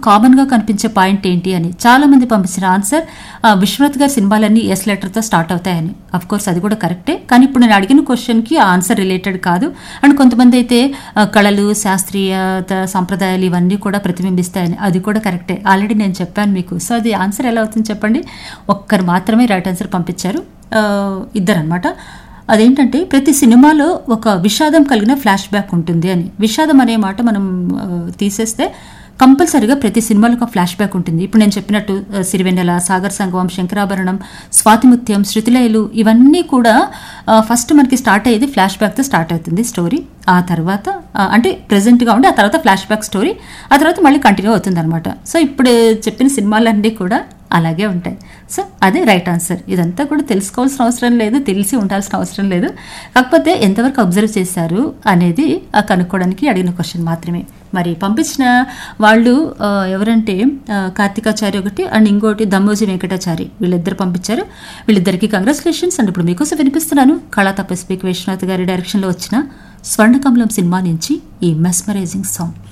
కామన్గా కనిపించే పాయింట్ ఏంటి అని చాలా మంది పంపించిన ఆన్సర్ ఆ, విశ్వనాథ్ గారి సినిమాలన్నీ ఎస్ లెటర్తో స్టార్ట్ అవుతాయని అఫ్ కోర్స్ అది కూడా కరెక్టే కానీ ఇప్పుడు నేను అడిగిన క్వశ్చన్కి ఆ ఆన్సర్ రిలేటెడ్ కాదు అండ్ కొంతమంది అయితే ఆ, కళలు శాస్త్రీయత సంప్రదాయాలు ఇవన్నీ కూడా ప్రతిబింబిస్తాయని అది కూడా కరెక్టే ఆల్రెడీ నేను చెప్పాను మీకు సో అది ఆన్సర్ ఎలా అవుతుంది చెప్పండి ఒక్కరు మాత్రమే రైట్ ఆన్సర్ పంపించారు ఇద్దరు అనమాట అదేంటంటే ప్రతి సినిమాలో ఒక విషాదం కలిగిన ఫ్లాష్ బ్యాక్ ఉంటుంది అని విషాదం అనే మాట మనం ఆ, తీసేస్తే కంపల్సరిగా ప్రతి సినిమాలో ఒక ఫ్లాష్ బ్యాక్ ఉంటుంది ఇప్పుడు నేను చెప్పినట్టు ఆ, సిరివెన్నెల సాగర్ సంగమం శంకరాభరణం స్వాతిముత్యం శృతిలయలు ఇవన్నీ కూడా ఆ, ఫస్ట్ మనకి స్టార్ట్ అయ్యేది ఫ్లాష్ బ్యాక్తో స్టార్ట్ అవుతుంది స్టోరీ ఆ తర్వాత ఆ, అంటే ప్రెజెంట్గా ఉండి ఆ తర్వాత ఫ్లాష్ బ్యాక్ స్టోరీ ఆ తర్వాత మళ్ళీ కంటిన్యూ అవుతుంది అనమాట సో ఇప్పుడు చెప్పిన సినిమాలన్నీ కూడా అలాగే ఉంటాయి సో అదే రైట్ ఆన్సర్ ఇదంతా కూడా తెలుసుకోవాల్సిన అవసరం లేదు తెలిసి ఉండాల్సిన అవసరం లేదు కాకపోతే ఎంతవరకు అబ్జర్వ్ చేశారు అనేది ఆ కనుక్కోవడానికి అడిగిన క్వశ్చన్ మాత్రమే మరి పంపించిన వాళ్ళు ఆ, ఎవరంటే ఆ, కార్తికాచారి ఒకటి అండ్ ఇంకోటి దమ్మోజీ వెంకటాచారి వీళ్ళిద్దరు పంపించారు వీళ్ళిద్దరికి కంగ్రాచులేషన్స్ అండ్ ఇప్పుడు మీకోసం వినిపిస్తున్నాను కళా తపస్విక్ విశ్వనాథ్ గారి డైరెక్షన్లో వచ్చిన స్వర్ణకమలం సినిమా నుంచి ఈ మెస్మరైజింగ్ సాంగ్